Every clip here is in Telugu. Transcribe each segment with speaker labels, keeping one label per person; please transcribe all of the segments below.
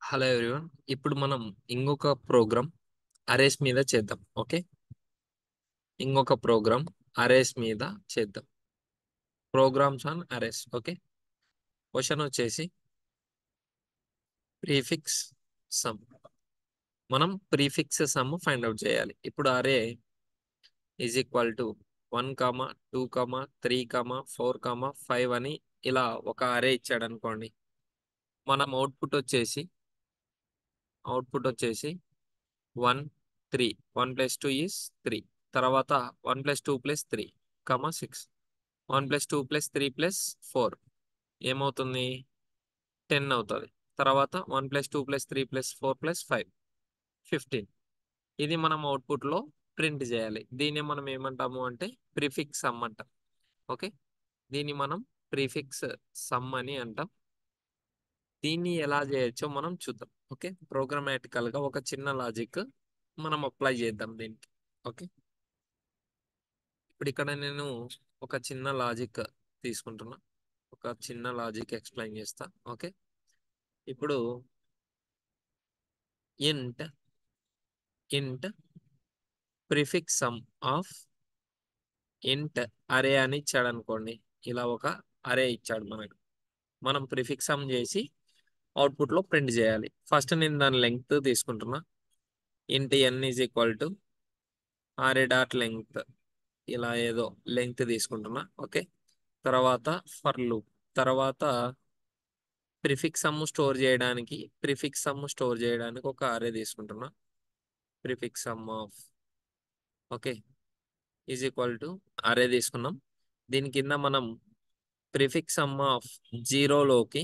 Speaker 1: హలో ఎవ్రీవన్ ఇప్పుడు మనం ఇంకొక ప్రోగ్రామ్ అరేస్ మీద చేద్దాం ఓకే ఇంకొక ప్రోగ్రామ్ అరేస్ మీద చేద్దాం programs on arrays okay question వచ్చేసి ప్రీఫిక్స్ సమ్ మనం ప్రీఫిక్స్ సమ్ ఫైండ్ అవుట్ చేయాలి ఇప్పుడు array is equal to one comma two comma three comma four comma five అని ఇలా ఒక అరే ఇచ్చాడు అనుకోండి మనం అవుట్పుట్ వచ్చేసి అవుట్పుట్ వచ్చేసి one three one plus two is three తర్వాత one plus two plus three comma six one plus two plus three plus four ఏమవుతుంది టెన్ అవుతుంది తర్వాత one plus two plus three plus four plus five fifteen ఇది మనం అవుట్పుట్లో ప్రింట్ చేయాలి దీన్ని మనం ఏమంటాము అంటే ప్రిఫిక్స్ సమ్ అంటాం ఓకే దీన్ని మనం ప్రిఫిక్స్ సమ్ అని అంటాం దీన్ని ఎలా చేయొచ్చో మనం చూద్దాం ఓకే ప్రోగ్రామాటికల్ గా ఒక చిన్న లాజిక్ మనం అప్లై చేద్దాం దీనికి ఓకే ఇప్పుడు ఇక్కడ నేను ఒక చిన్న లాజిక్ తీసుకుంటున్నా ఒక చిన్న లాజిక్ ఎక్స్ప్లెయిన్ చేస్తా ఓకే ఇప్పుడు ఇంట్ ఇంట్ ప్రిఫిక్స్ సమ్ ఆఫ్ ఇంట్ అరే అని ఇచ్చాడు అనుకోండి ఇలా ఒక అరే ఇచ్చాడు మనకు మనం ప్రిఫిక్స్ సమ్ చేసి అవుట్పుట్ లో ప్రింట్ చేయాలి ఫస్ట్ నేను దాని లెంగ్త్ తీసుకుంటున్నా int N is equal to RA dot length ఇలా ఏదో లెంగ్త్ తీసుకుంటున్నా ఓకే తర్వాత ఫర్ లూప్ తర్వాత ప్రిఫిక్స్ సమ్ స్టోర్ చేయడానికి ప్రిఫిక్స్ సమ్ స్టోర్ చేయడానికి ఒక అరే తీసుకుంటున్నా prefix sum of okay is equal to array తీసుకున్నాం దీని కింద మనం ప్రిఫిక్స్ సమ్ ఆఫ్ జీరోలోకి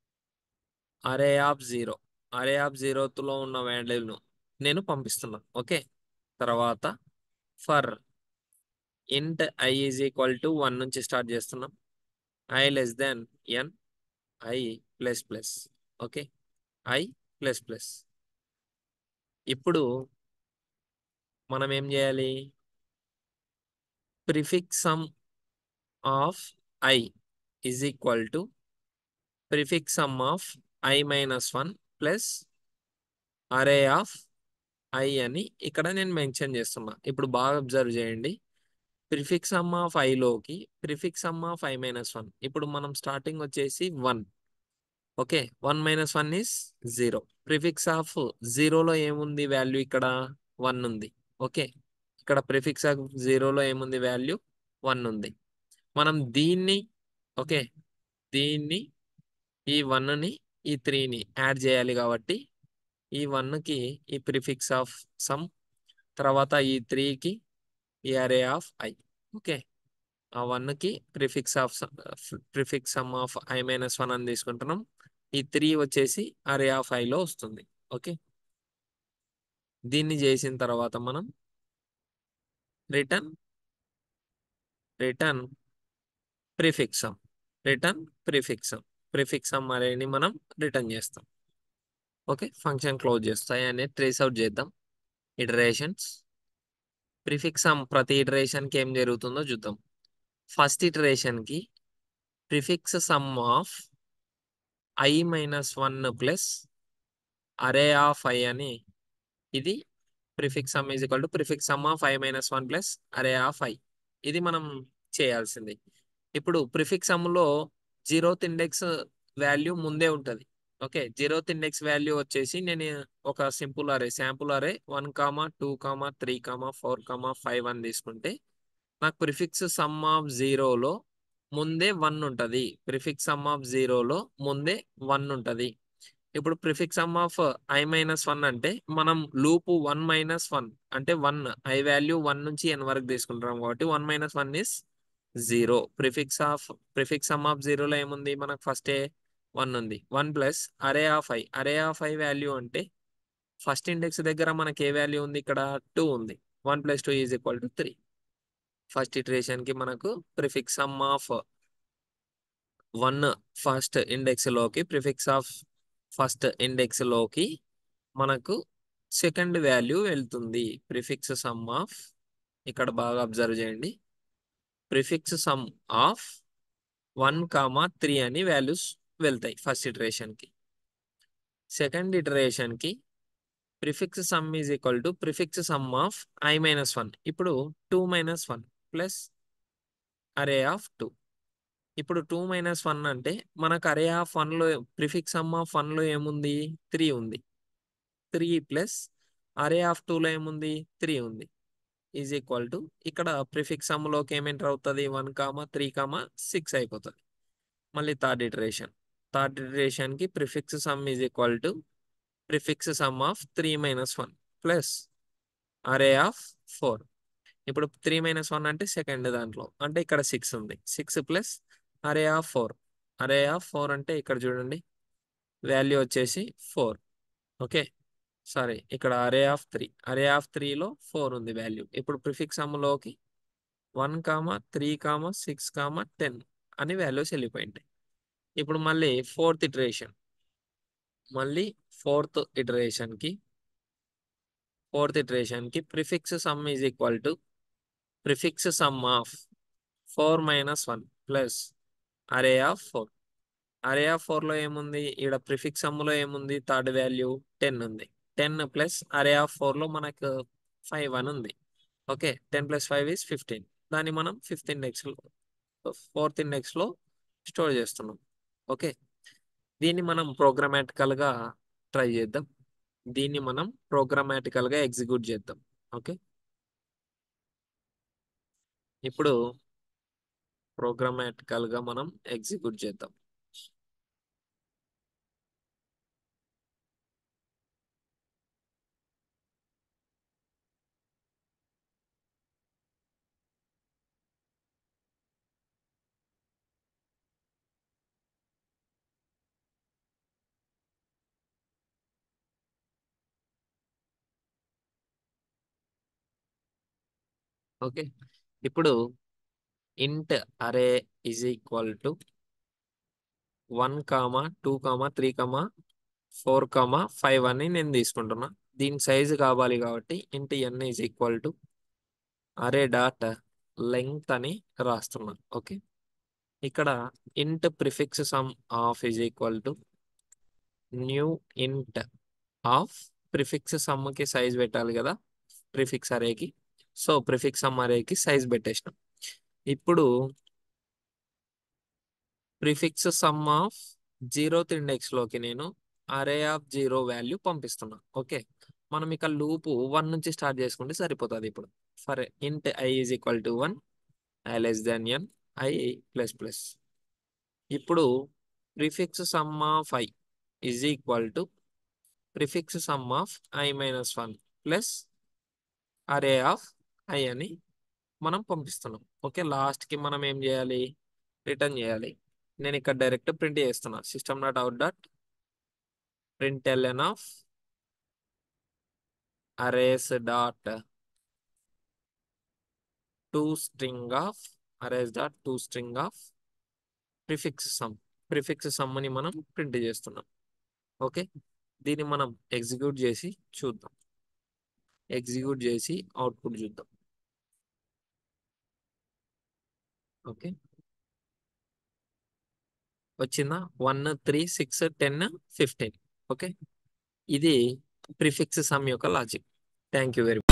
Speaker 1: అరే ఆఫ్ జీరో అరే ఆఫ్ జీరోలో ఉన్న వాల్యూను నేను పంపిస్తున్నా ఓకే తర్వాత for int i is equal to one నుంచి స్టార్ట్ చేస్తున్నాం i less than n i plus plus okay i plus plus ఇప్పుడు మనం ఏం చేయాలి prefix sum of i is equal to prefix sum of i minus one plus array of i అని ఇక్కడ నేను మెన్షన్ చేస్తున్నా ఇప్పుడు బాగా అబ్జర్వ్ చేయండి ప్రిఫిక్స్ సమ్ ఆఫ్ ఐలోకి prefix sum of i minus one ఇప్పుడు మనం స్టార్టింగ్ వచ్చేసి one okay one minus one is zero prefix of జీరోలో ఏముంది వాల్యూ ఇక్కడ వన్ ఉంది ఓకే ఇక్కడ ప్రిఫిక్స్ ఆఫ్ జీరోలో ఏముంది వాల్యూ వన్ ఉంది మనం దీన్ని ఓకే దీన్ని ఈ వన్ని ఈ త్రీని యాడ్ చేయాలి కాబట్టి ఈ వన్కి ఈ ప్రిఫిక్స్ ఆఫ్ సమ్ తర్వాత ఈ త్రీకి ఈ అరే ఆఫ్ ఐ ఓకే ఆ వన్కి prefix of prefix sum of i minus one అని తీసుకుంటున్నాం ఈ త్రీ వచ్చేసి అరే ఆఫ్ ఐలో వస్తుంది ఓకే దీన్ని చేసిన తర్వాత మనం return return prefix sum return prefix sum prefix sum అరేని మనం రిటర్న్ చేస్తాం ఓకే ఫంక్షన్ క్లోజ్ చేస్తాయి అనేది ట్రేస్ అవుట్ చేద్దాం ఇటరేషన్స్ ప్రిఫిక్సమ్ ప్రతి ఇటరేషన్కి ఏం జరుగుతుందో చూద్దాం ఫస్ట్ ఇటరేషన్కి prefix sum of i minus one plus array of i అని ఇది prefix sum is equal to prefix sum of i minus one plus array of i ఇది మనం చేయాల్సింది ఇప్పుడు ప్రిఫిక్స్ సమ్లో జీరోత్ ఇండెక్స్ వాల్యూ ముందే ఉంటుంది ఓకే జీరోత్ ఇండెక్స్ వాల్యూ వచ్చేసి నేను ఒక simple array sample array one comma two comma three comma four comma five అని తీసుకుంటే నాకు ప్రిఫిక్స్ సమ్ ఆఫ్ జీరోలో ముందే వన్ ఉంటుంది ప్రిఫిక్స్ సమ్ ఆఫ్ జీరోలో ముందే వన్ ఉంటుంది ఇప్పుడు prefix sum of i minus one అంటే మనం లూప్ వన్ మైనస్ వన్ అంటే వన్ ఐ వాల్యూ వన్ నుంచి ఎన్ వరకు తీసుకుంటాం కాబట్టి one minus one is zero prefix of prefix sum of జీరోలో ఏముంది మనకు ఫస్టే వన్ ఉంది one plus array of i array of i value అంటే ఫస్ట్ ఇండెక్స్ దగ్గర మనకి ఏ వాల్యూ ఉంది ఇక్కడ టూ ఉంది one plus two is equal to three first ఇటరేషన్కి మనకు prefix sum of one first ఇండెక్స్లోకి ప్రిఫిక్స్ ఆఫ్ ఫస్ట్ ఇండెక్స్లోకి మనకు సెకండ్ వాల్యూ వెళ్తుంది ప్రిఫిక్స్ సమ్ ఆఫ్ ఇక్కడ బాగా అబ్జర్వ్ చేయండి prefix sum of one comma three అని వాల్యూస్ వెళ్తాయి ఫస్ట్ ఇటరేషన్కి సెకండ్ ఇటరేషన్ కి prefix sum is equal to prefix sum of i minus one ఇప్పుడు two minus one plus array of two ఇప్పుడు టూ మైనస్ వన్ అంటే మనకు అరే ఆఫ్ వన్లో ప్రిఫిక్స్ సమ్ ఆఫ్ వన్లో ఏముంది త్రీ ఉంది త్రీ ప్లస్ అరే ఆఫ్ టూలో ఏముంది త్రీ ఉంది ఈజ్ ఈక్వల్ టు ఇక్కడ ప్రిఫిక్స్ సమ్లోకి ఏం ఎంటర్ అవుతుంది one comma three comma six అయిపోతుంది మళ్ళీ థర్డ్ ఇటరేషన్ థర్డ్ ఇటరేషన్కి prefix sum is equal to prefix sum of three minus one plus array of four ఇప్పుడు త్రీ మైనస్ వన్ అంటే సెకండ్ దాంట్లో అంటే ఇక్కడ సిక్స్ ఉంది six plus array of four array of four అంటే ఇక్కడ చూడండి వాల్యూ వచ్చేసి ఫోర్ ఓకే సారీ ఇక్కడ array of three array of త్రీలో ఫోర్ ఉంది వాల్యూ ఇప్పుడు ప్రిఫిక్స్ సమ్లోకి one comma three comma six comma ten అని వాల్యూస్ వెళ్ళిపోయింటాయి ఇప్పుడు మళ్ళీ ఫోర్త్ ఇటరేషన్ మళ్ళీ ఫోర్త్ ఇటరేషన్కి ఫోర్త్ ఇటరేషన్కి prefix sum is equal to prefix sum of four minus one plus array of four array of ఫోర్లో ఏముంది ఇక్కడ ప్రిఫిక్స్ సమ్లో ఏముంది థర్డ్ వాల్యూ టెన్ ఉంది టెన్ ప్లస్ అరే ఆఫ్ ఫోర్లో మనకు ఫైవ్ అని ఉంది okay ten plus five is fifteen దాన్ని మనం ఫిఫ్త్ ఇండెక్స్లో ఫోర్త్ ఇండెక్స్లో స్టోర్ చేస్తున్నాం ఓకే దీన్ని మనం ప్రోగ్రామాటికల్గా ట్రై చేద్దాం దీన్ని మనం ప్రోగ్రామాటికల్గా ఎగ్జిక్యూట్ చేద్దాం ఓకే ఇప్పుడు ప్రోగ్రామాటికల్గా మనం ఎగ్జిక్యూట్ చేద్దాం ఓకే ఇప్పుడు int array is equal to one comma two comma three comma four comma five అని నేను తీసుకుంటున్నా దీని సైజు కావాలి కాబట్టి int n is equal to array dot length అని రాస్తున్నా ఓకే ఇక్కడ int prefix sum of is equal to new int of prefix సమ్కి సైజ్ పెట్టాలి కదా ప్రిఫిక్స్ అరేకి సో ప్రిఫిక్స్ సమ్ అరేకి సైజ్ పెట్టేసినాం ఇప్పుడు ప్రిఫిక్స్ సమ్ ఆఫ్ జీరోత్ ఇండెక్స్లోకి నేను array of zero value పంపిస్తున్నా okay మనం ఇక లూపు వన్ నుంచి స్టార్ట్ చేసుకుంటే సరిపోతుంది ఇప్పుడు for int i is equal to one i less than n i plus plus ఇప్పుడు prefix sum of i is equal to prefix sum of i minus one plus array of i అని మనం పంపిస్తున్నాం ఓకే లాస్ట్కి మనం ఏం చేయాలి రిటర్న్ చేయాలి నేను ఇక్కడ డైరెక్ట్ ప్రింట్ చేస్తున్నా system dot out dot println of arrays dot to string of arrays dot to string of prefix sum prefix సమ్ని మనం ప్రింట్ చేస్తున్నాం ఓకే దీన్ని మనం ఎగ్జిక్యూట్ చేసి చూద్దాం ఎగ్జిక్యూట్ చేసి అవుట్పుట్ చూద్దాం ఓకే వచ్చిందా one three six ten fifteen okay ఇది ప్రిఫిక్స్ సమ్ యొక్క లాజిక్ థ్యాంక్ యూ వెరీ